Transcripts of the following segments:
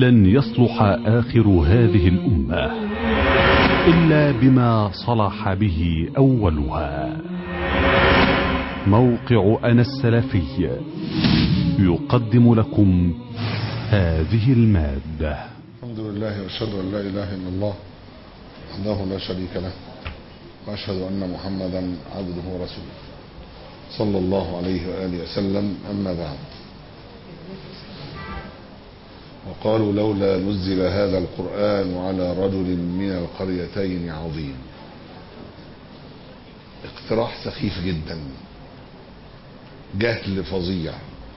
لن يصلح آخر هذه الأمة إلا بما صلح به أولها موقع أنا السلفي يقدم لكم هذه المادة الحمد لله واشهد ان لا اله الا الله وحده لا شريك له واشهد ان محمدا عبده ورسوله صلى الله عليه واله وسلم اما بعد وقالوا لولا نزل هذا القران على رجل من القريتين عظيم اقتراح سخيف جدا جهل فظيع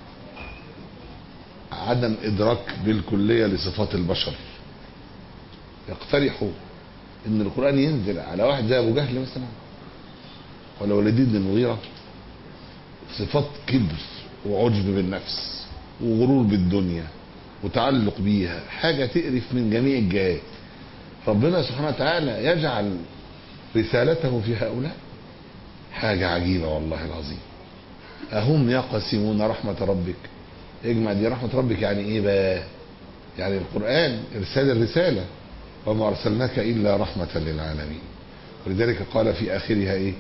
عدم ادراك بالكليه لصفات البشر يقترحوا ان القران ينزل على واحد زي ابو جهل مثلا ولا وليد بن المغيره صفات كبر وعجب بالنفس وغرور بالدنيا وتعلق بيها حاجه تقرف من جميع الجهات ربنا سبحانه وتعالى يجعل رسالته في هؤلاء حاجه عجيبه والله العظيم اهم يقسمون رحمه ربك اجمع دي رحمة ربك يعني ايه بقى يعني القرآن ارسال الرسالة وما ارسلناك الا رحمة للعالمين ولذلك قال في اخرها ايه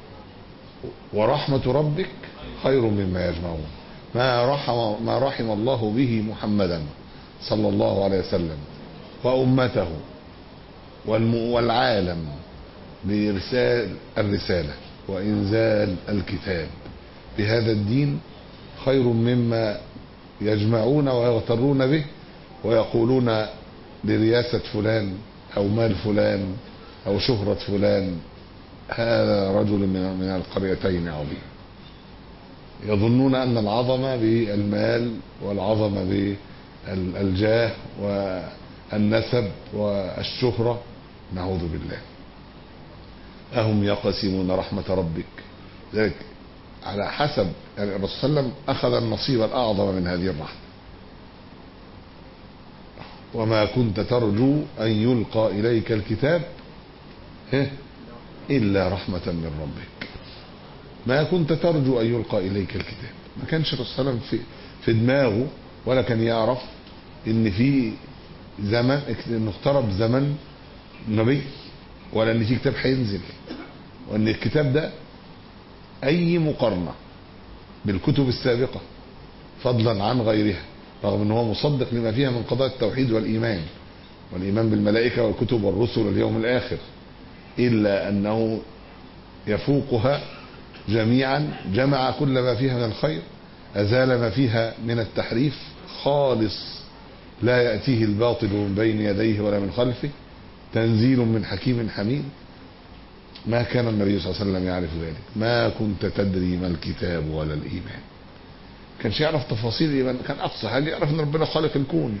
ورحمة ربك خير مما يجمعون ما رحم ما رحم الله به محمدا صلى الله عليه وسلم وامته والعالم بارسال الرسالة وانزال الكتاب بهذا الدين خير مما يجمعون ويغترون به ويقولون لرياسة فلان أو مال فلان أو شهرة فلان هذا رجل من من القريتين عظيم يظنون أن العظمة بالمال والعظمة بالجاه والنسب والشهرة نعوذ بالله أهم يقسمون رحمة ربك ذلك على حسب يعني الرسول صلى الله عليه وسلم أخذ النصيب الأعظم من هذه الرحمة وما كنت ترجو أن يلقى إليك الكتاب إلا رحمة من ربك ما كنت ترجو أن يلقى إليك الكتاب ما كانش الرسول صلى الله عليه وسلم في, في دماغه ولا كان يعرف إن في زمن إنه اقترب زمن نبي ولا إن في كتاب هينزل وإن الكتاب ده اي مقارنة بالكتب السابقة فضلا عن غيرها رغم ان هو مصدق لما فيها من قضايا التوحيد والايمان والايمان بالملائكة والكتب والرسل واليوم الاخر الا انه يفوقها جميعا جمع كل ما فيها من الخير ازال ما فيها من التحريف خالص لا يأتيه الباطل من بين يديه ولا من خلفه تنزيل من حكيم حميد ما كان النبي صلى الله عليه وسلم يعرف ذلك ما كنت تدري ما الكتاب ولا الإيمان كانش يعرف تفاصيل الإيمان كان أقصى حاجة يعرف أن ربنا خالق الكون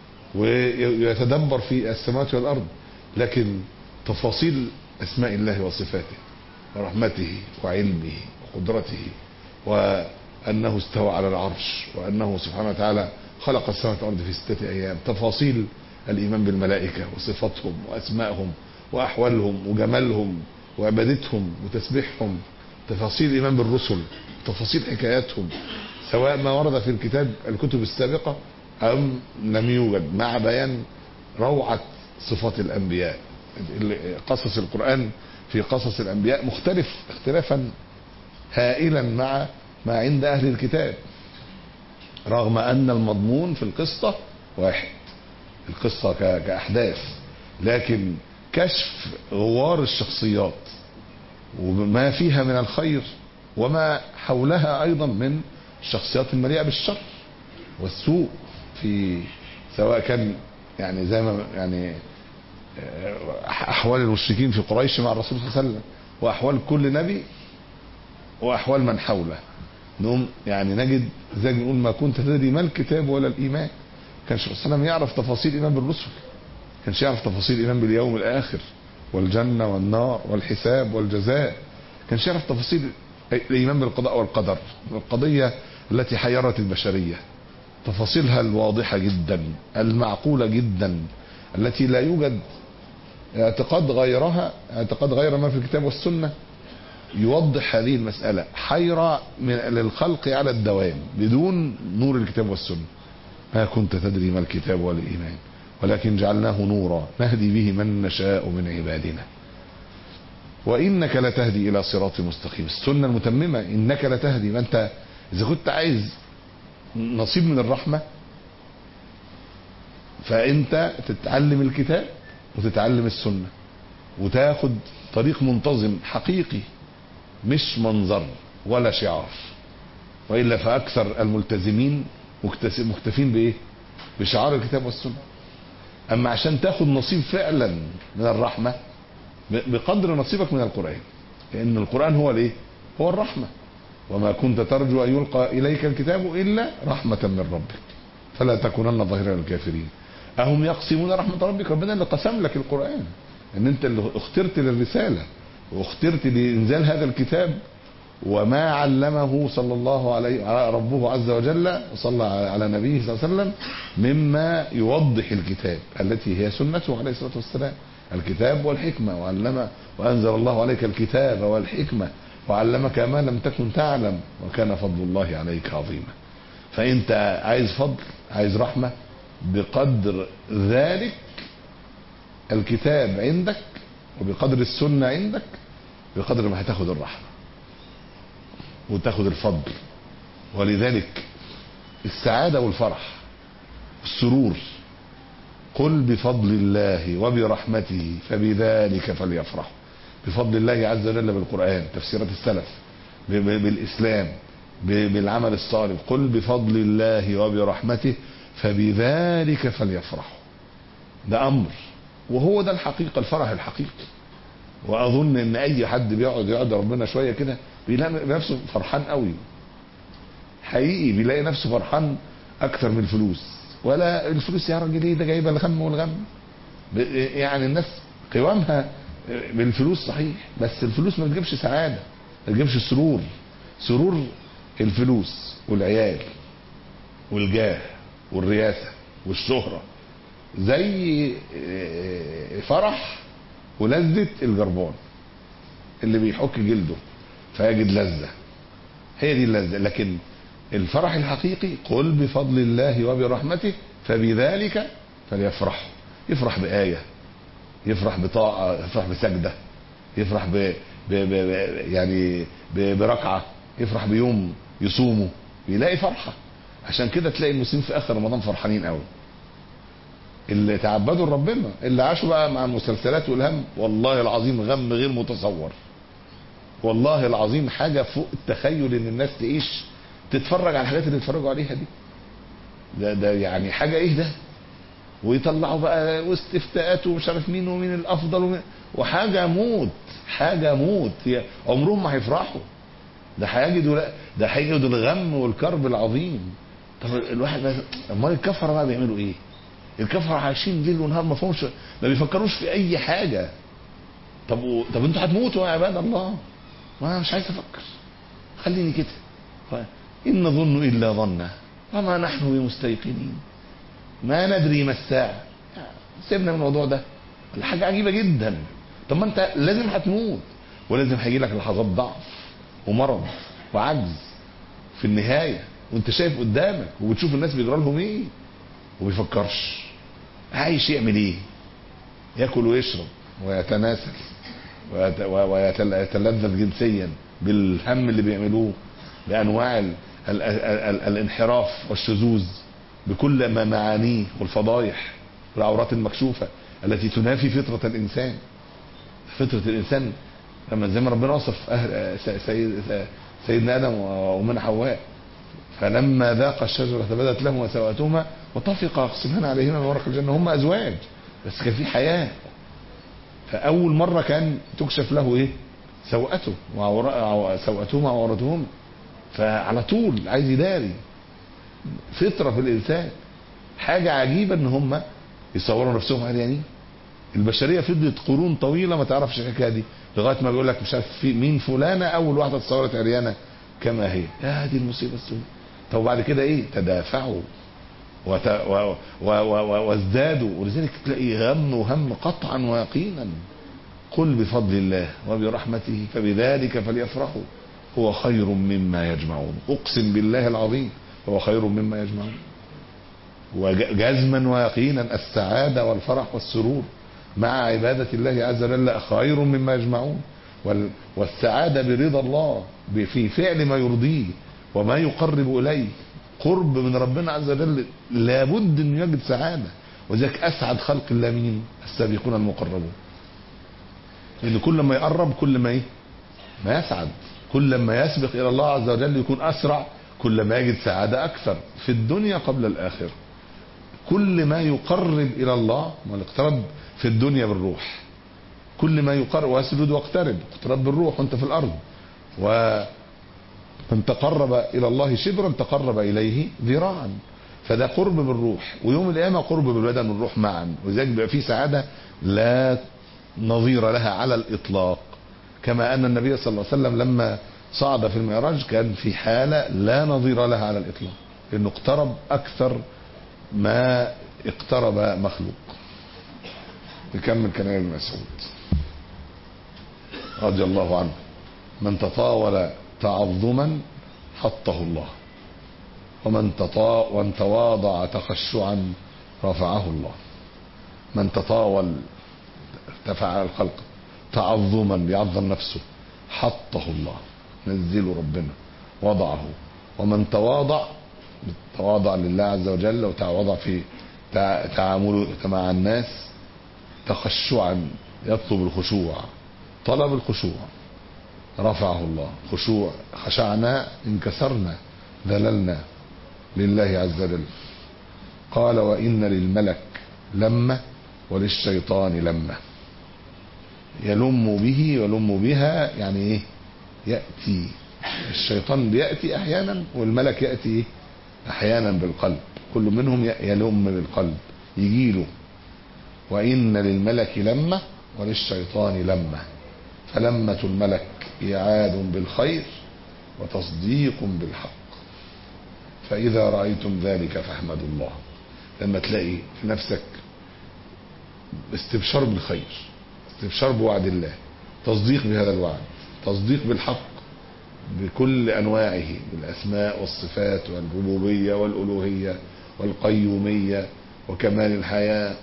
ويتدبر في السماوات والأرض لكن تفاصيل أسماء الله وصفاته ورحمته وعلمه وقدرته وأنه استوى على العرش وأنه سبحانه وتعالى خلق السماوات والأرض في ستة أيام تفاصيل الإيمان بالملائكة وصفاتهم وأسمائهم وأحوالهم وجمالهم وعبادتهم وتسبيحهم تفاصيل الايمان بالرسل تفاصيل حكاياتهم سواء ما ورد في الكتاب الكتب السابقه ام لم يوجد مع بيان روعه صفات الانبياء قصص القران في قصص الانبياء مختلف اختلافا هائلا مع ما عند اهل الكتاب رغم ان المضمون في القصه واحد القصه كاحداث لكن كشف غوار الشخصيات وما فيها من الخير وما حولها ايضا من الشخصيات المليئه بالشر والسوء في سواء كان يعني زي ما يعني احوال المشركين في قريش مع الرسول صلى الله عليه وسلم واحوال كل نبي واحوال من حوله نقوم يعني نجد زي ما نقول ما كنت تدري ما الكتاب ولا الايمان كانش الرسول صلى الله عليه وسلم يعرف تفاصيل الايمان بالرسل كانش يعرف تفاصيل الايمان باليوم الاخر والجنه والنار والحساب والجزاء كانش يعرف تفاصيل الايمان بالقضاء والقدر القضيه التي حيرت البشريه تفاصيلها الواضحه جدا المعقوله جدا التي لا يوجد اعتقاد غيرها اعتقاد غير ما في الكتاب والسنه يوضح هذه المسألة حيرة من للخلق على الدوام بدون نور الكتاب والسنة ما كنت تدري ما الكتاب ولا الإيمان ولكن جعلناه نورا نهدي به من نشاء من عبادنا وإنك لتهدي إلى صراط مستقيم السنة المتممة إنك لتهدي ما أنت إذا كنت عايز نصيب من الرحمة فأنت تتعلم الكتاب وتتعلم السنة وتاخد طريق منتظم حقيقي مش منظر ولا شعار وإلا فأكثر الملتزمين مكتفين بإيه بشعار الكتاب والسنة أما عشان تاخد نصيب فعلا من الرحمة بقدر نصيبك من القرآن لأن القرآن هو الإيه هو الرحمة وما كنت ترجو أن يلقى إليك الكتاب إلا رحمة من ربك فلا تكونن ظهيرا للكافرين أهم يقسمون رحمة ربك ربنا اللي قسم لك القرآن ان انت اللي اخترت للرسالة واخترت لانزال هذا الكتاب وما علمه صلى الله عليه ربه عز وجل وصلى على نبيه صلى الله عليه وسلم مما يوضح الكتاب التي هي سنته عليه الصلاة والسلام الكتاب والحكمة وعلم وأنزل الله عليك الكتاب والحكمة وعلمك ما لم تكن تعلم وكان فضل الله عليك عظيما فأنت عايز فضل عايز رحمة بقدر ذلك الكتاب عندك وبقدر السنة عندك بقدر ما هتاخد الرحمة وتاخد الفضل ولذلك السعادة والفرح السرور قل بفضل الله وبرحمته فبذلك فليفرحوا بفضل الله عز وجل بالقرآن تفسيرات السلف بالإسلام بالعمل الصالح قل بفضل الله وبرحمته فبذلك فليفرحوا ده أمر وهو ده الحقيقة الفرح الحقيقي واظن ان اي حد بيقعد يقعد ربنا شويه كده بيلاقي نفسه فرحان قوي حقيقي بيلاقي نفسه فرحان اكتر من الفلوس ولا الفلوس يا راجل ايه ده جايبه الغم والغم يعني الناس قوامها بالفلوس صحيح بس الفلوس ما بتجيبش سعاده ما بتجيبش سرور سرور الفلوس والعيال والجاه والرياسه والشهره زي فرح ولذة الجربان اللي بيحك جلده فيجد لذة هي دي اللذة لكن الفرح الحقيقي قل بفضل الله وبرحمته فبذلك فليفرحوا يفرح بآية يفرح بطاعة يفرح بسجدة يفرح ب... ب... ب... يعني ب... بركعة يفرح بيوم يصومه بيلاقي فرحة عشان كده تلاقي المسلمين في آخر رمضان فرحانين قوي اللي تعبدوا لربنا اللي عاشوا بقى مع المسلسلات والهم والله العظيم غم غير متصور والله العظيم حاجة فوق التخيل ان الناس تعيش تتفرج على الحاجات اللي اتفرجوا عليها دي ده ده يعني حاجة ايه ده ويطلعوا بقى واستفتاءات ومش عارف مين ومين الافضل ومين وحاجة موت حاجة موت عمرهم ما هيفرحوا ده هيجدوا ده هيجدوا الغم والكرب العظيم طب الواحد امال الكفره بقى بيعملوا ايه؟ الكفره عايشين ليل ونهار ما فهمش ما بيفكروش في اي حاجه طب و... طب انتوا هتموتوا يا عباد الله ما مش عايز افكر خليني كده ان نظن الا ظنا وما نحن بمستيقنين ما ندري ما الساعه سيبنا من الموضوع ده الحاجه عجيبه جدا طب ما انت لازم هتموت ولازم هيجي لك لحظات ضعف ومرض وعجز في النهايه وانت شايف قدامك وبتشوف الناس بيجرى لهم ايه وبيفكرش عايش يعمل ايه ياكل ويشرب ويتناسل ويتلذذ جنسيا بالهم اللي بيعملوه بانواع ال ال ال الانحراف والشذوذ بكل ما معانيه والفضايح والعورات المكشوفه التي تنافي فطره الانسان فطره الانسان لما زي ما ربنا وصف أهل سيد سيدنا ادم ومن حواء فلما ذاق الشجرة بدت لهما سواتهما وطفقا يقسمان عليهما من ورق الجنة هم أزواج بس كان في حياة فأول مرة كان تكشف له إيه سوءته سوءتهما وعورتهما فعلى طول عايز يداري فطرة في الإنسان حاجة عجيبة إن هم يصوروا نفسهم عريانين البشرية فضلت قرون طويلة ما تعرفش الحكاية دي لغاية ما بيقول لك مش عارف في مين فلانة أول واحدة اتصورت عريانة كما هي يا دي المصيبه السوداء طب وبعد كده ايه تدافعوا وت... و... و... و... وازدادوا ولذلك تلاقي غم وهم قطعا ويقينا قل بفضل الله وبرحمته فبذلك فليفرحوا هو خير مما يجمعون اقسم بالله العظيم هو خير مما يجمعون وجزما ويقينا السعادة والفرح والسرور مع عبادة الله عز وجل خير مما يجمعون وال- والسعادة برضا الله ب- في فعل ما يرضيه وما يقرب إليه قرب من ربنا عز وجل لابد أن يجد سعادة وذلك أسعد خلق الله مين السابقون المقربون لأن كل ما يقرب كل ما إيه ما يسعد كل ما يسبق إلى الله عز وجل يكون أسرع كل ما يجد سعادة أكثر في الدنيا قبل الآخرة كل ما يقرب إلى الله والاقترب في الدنيا بالروح كل ما يقرب واسجد واقترب اقترب بالروح وانت في الأرض ومن تقرب إلى الله شبرا تقرب إليه ذراعا فده قرب بالروح ويوم القيامة قرب بالبدن والروح معا ولذلك بيبقى فيه سعادة لا نظير لها على الإطلاق كما أن النبي صلى الله عليه وسلم لما صعد في المعراج كان في حالة لا نظير لها على الإطلاق لأنه اقترب أكثر ما اقترب مخلوق نكمل كلام ابن مسعود رضي الله عنه من تطاول تعظما حطه الله ومن تطا ومن تواضع تخشعا رفعه الله من تطاول ارتفع على الخلق تعظما بيعظم نفسه حطه الله نزله ربنا وضعه ومن تواضع تواضع لله عز وجل وتواضع في تع- تعامله مع الناس تخشعا يطلب الخشوع طلب الخشوع رفعه الله خشوع خشعنا انكسرنا ذللنا لله عز وجل قال وإن للملك لمة وللشيطان لمة يلم به ويلم بها يعني ايه يأتي الشيطان بيأتي أحيانا والملك يأتي إيه؟ أحيانا بالقلب كل منهم ي- يلم بالقلب يجيله وإن للملك لمة وللشيطان لمة فلمة الملك إيعاد بالخير وتصديق بالحق فإذا رأيتم ذلك فاحمدوا الله لما تلاقي في نفسك استبشار بالخير استبشار بوعد الله تصديق بهذا الوعد تصديق بالحق بكل أنواعه بالأسماء والصفات والربوبية والألوهية والقيومية وكمال الحياة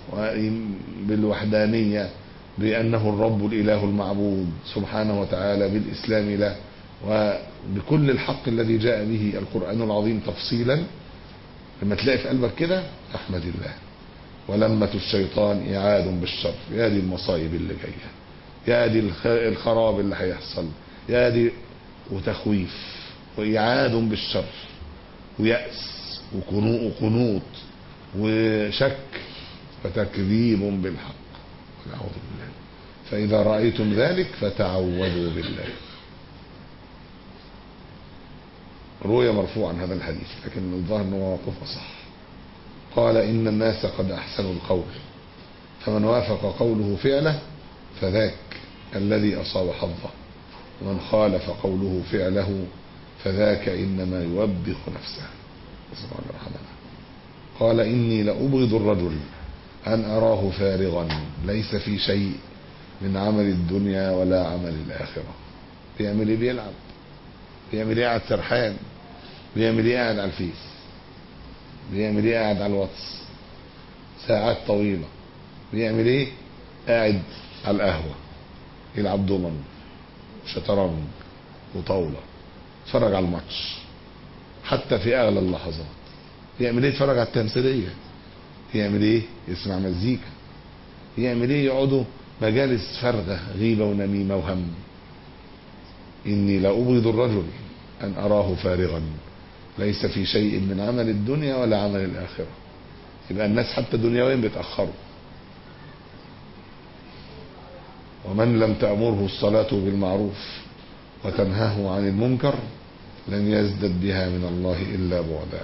بالوحدانية بأنه الرب الإله المعبود سبحانه وتعالى بالإسلام له وبكل الحق الذي جاء به القرآن العظيم تفصيلا لما تلاقي في قلبك كده احمد الله ولمة الشيطان إعاد بالشر يا دي المصايب اللي جاية يا دي الخ- الخراب اللي هيحصل يا دي وتخويف وإعاد بالشر ويأس وقنو- وقنوط وشك وتكذيب بالحق والعوذ بالله فإذا رأيتم ذلك فتعوذوا بالله روي مرفوعا هذا الحديث لكن الظاهر انه موقفه صح قال ان الناس قد احسنوا القول فمن وافق قوله فعله فذاك الذي اصاب حظه ومن خالف قوله فعله فذاك انما يوبخ نفسه سبحان الرحمن قال اني لابغض الرجل ان اراه فارغا ليس في شيء من عمل الدنيا ولا عمل الاخره بيعمل ايه بيلعب بيعمل ايه قاعد سرحان بيعمل ايه قاعد على الفيس بيعمل ايه قاعد على الواتس ساعات طويلة بيعمل ايه قاعد على القهوة يلعب دومن شطرنج وطاولة يتفرج على الماتش حتى في اغلى اللحظات يعمل ايه يتفرج على التمثيلية يعمل ايه يسمع مزيكا يعمل ايه يقعدوا مجالس فارغة غيبة ونميمة وهم إني لأبغض الرجل أن أراه فارغا ليس في شيء من عمل الدنيا ولا عمل الآخرة يبقى الناس حتى دنيويا بيتأخروا ومن لم تأمره الصلاة بالمعروف وتنهاه عن المنكر لن يزدد بها من الله إلا بعدا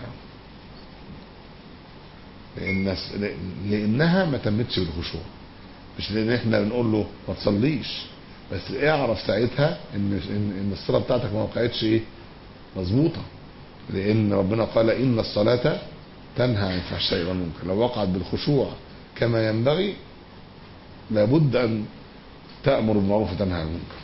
لأن لأنها ما تمتش بالخشوع مش لأن احنا بنقول له ما تصليش بس اعرف ساعتها ان ان, إن الصلاه بتاعتك ما وقعتش ايه مظبوطه لان ربنا قال ان الصلاه تنهى عن الفحشاء والمنكر لو وقعت بالخشوع كما ينبغي لابد ان تامر بالمعروف وتنهى عن المنكر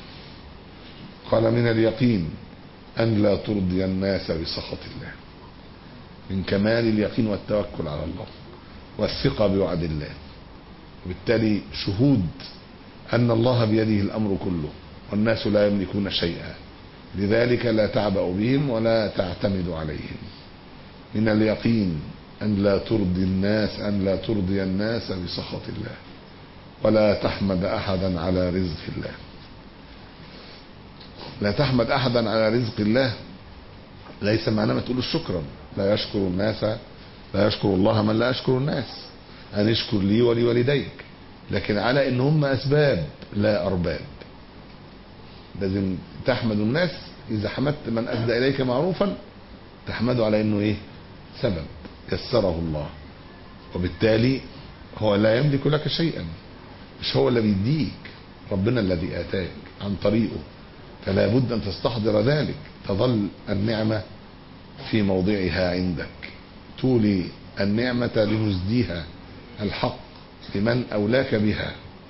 قال من اليقين ان لا ترضي الناس بسخط الله من كمال اليقين والتوكل على الله والثقة بوعد الله وبالتالي شهود أن الله بيده الأمر كله والناس لا يملكون شيئا لذلك لا تعبأ بهم ولا تعتمد عليهم من اليقين أن لا ترضي الناس أن لا ترضي الناس بسخط الله ولا تحمد أحدا على رزق الله لا تحمد أحدا على رزق الله ليس معناه ما تقولش شكرا لا يشكر الناس لا يشكر الله من لا يشكر الناس أن اشكر لي ولوالديك لكن على ان هم اسباب لا ارباب لازم تحمد الناس اذا حمدت من اسدى اليك معروفا تحمده على انه ايه سبب يسره الله وبالتالي هو لا يملك لك شيئا مش هو اللي بيديك ربنا الذي اتاك عن طريقه فلا بد ان تستحضر ذلك تظل النعمه في موضعها عندك تولي النعمه لنزديها الحق لمن أولاك بها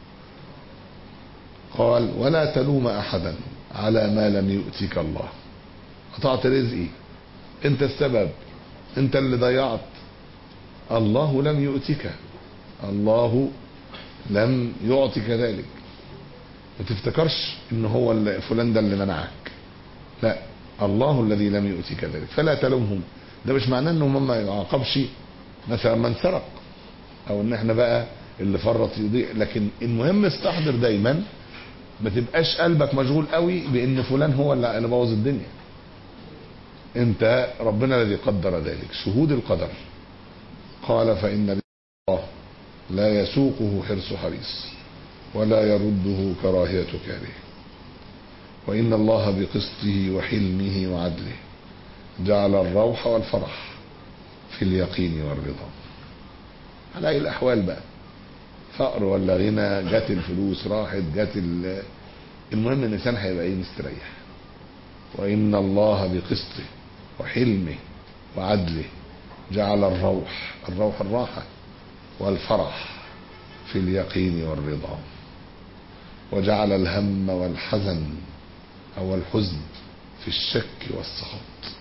قال ولا تلوم أحدا على ما لم يؤتك الله قطعت رزقي انت السبب انت اللي ضيعت الله لم يؤتك الله لم يعطك ذلك ما تفتكرش ان هو اللي فلان ده اللي منعك لا الله الذي لم يؤتك ذلك فلا تلومهم ده مش معناه انهم ما يعاقبش مثلا من سرق او ان احنا بقى اللي فرط يضيع لكن المهم استحضر دايما ما تبقاش قلبك مشغول قوي بان فلان هو اللي بوظ الدنيا انت ربنا الذي قدر ذلك شهود القدر قال فان الله لا يسوقه حرص حريص ولا يرده كراهية كاره وإن الله بقسطه وحلمه وعدله جعل الروح والفرح في اليقين والرضا على أي الأحوال بقى فقر ولا غنى جت الفلوس راحت جت المهم الإنسان هيبقى إيه مستريح وإن الله بقسطه وحلمه وعدله جعل الروح الروح الراحة والفرح في اليقين والرضا وجعل الهم والحزن أو الحزن في الشك والسخط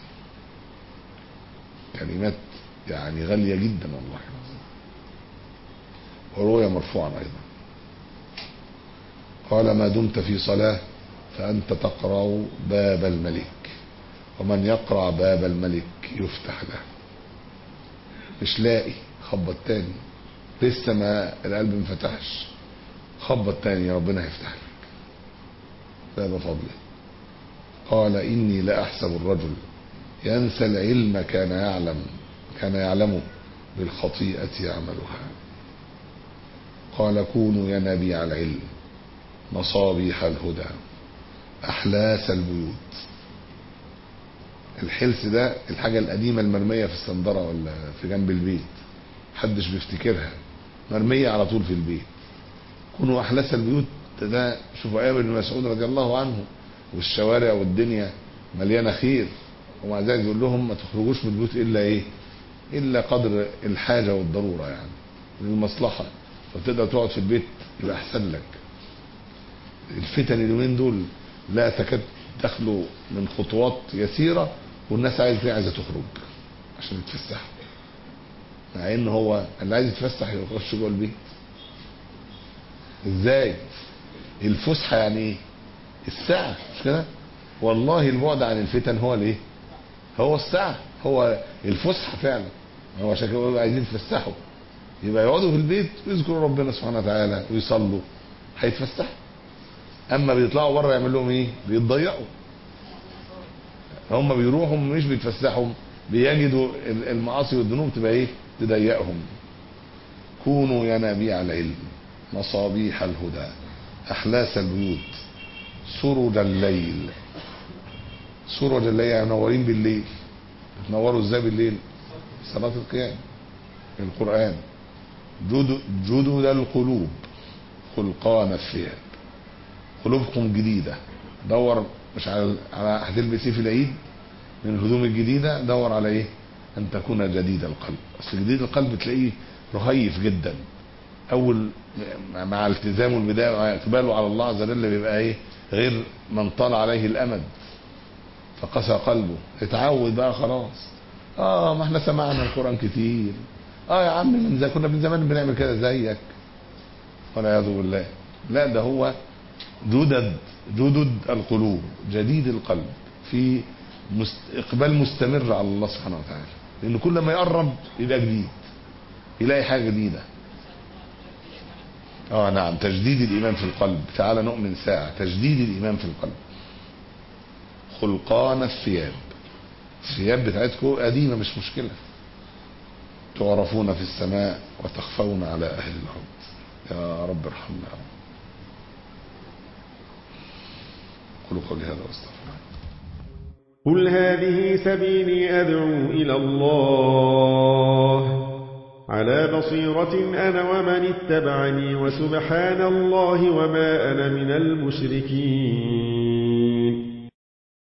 كلمات يعني غالية جدا والله وروي مرفوعا أيضا قال ما دمت في صلاة فأنت تقرأ باب الملك ومن يقرأ باب الملك يفتح له مش لاقي خبط تاني لسه ما القلب انفتحش خبط تاني يا ربنا هيفتح لك باب فضله قال إني لأحسب الرجل ينسى العلم كان يعلم كان يعلمه بالخطيئة يعملها قال كونوا ينابيع العلم مصابيح الهدى أحلاس البيوت الحلس ده الحاجة القديمة المرمية في الصندرة ولا في جنب البيت محدش بيفتكرها مرمية على طول في البيت كونوا أحلاس البيوت ده شوفوا أيام ابن مسعود رضي الله عنه والشوارع والدنيا مليانة خير ومع ذلك يقول لهم ما تخرجوش من البيوت إلا إيه إلا قدر الحاجة والضرورة يعني للمصلحة وتقدر تقعد في البيت يبقى أحسن لك الفتن اليومين دول لا تكاد تخلو من خطوات يسيرة والناس عايزة عايزة تخرج عشان يتفسحوا مع ان هو اللي عايز يتفسح يخش جوه البيت ازاي الفسحه يعني ايه الساعه مش كده والله البعد عن الفتن هو الايه هو الساعه هو الفسحه فعلا هو عشان كده عايزين يتفسحوا يبقى يقعدوا في البيت ويذكروا ربنا سبحانه وتعالى ويصلوا هيتفسحوا اما بيطلعوا بره يعمل لهم ايه بيتضيقوا هم بيروحوا مش بيتفسحوا بيجدوا المعاصي والذنوب تبقى ايه تضيقهم كونوا ينابيع العلم مصابيح الهدى احلاس البيوت سرج الليل سرج الليل يعني منورين بالليل بتنوروا ازاي بالليل صلاة القيام القرآن جدد, جدد القلوب خلقان الثياب قلوبكم جديدة دور مش على على هتلبس ايه في العيد من الهدوم الجديدة دور على ايه ان تكون جديد القلب اصل جديد القلب تلاقيه رهيف جدا اول مع التزامه البداية مع اقباله على الله عز وجل بيبقى ايه غير من طال عليه الامد فقسى قلبه اتعود بقى خلاص اه ما احنا سمعنا القران كتير اه يا عم من زي كنا من زمان بنعمل كده زيك والعياذ بالله لا ده هو جدد جدد القلوب جديد القلب في مست... اقبال مستمر على الله سبحانه وتعالى لان كل ما يقرب يبقى جديد يلاقي حاجه جديده اه نعم تجديد الايمان في القلب تعالى نؤمن ساعه تجديد الايمان في القلب خلقان الثياب الثياب بتاعتكم قديمه مش مشكله تعرفون في السماء وتخفون على اهل الارض يا رب ارحمنا يا رب قولوا قولي هذا واستغفر قل هذه سبيلي أدعو إلى الله على بصيرة أنا ومن اتبعني وسبحان الله وما أنا من المشركين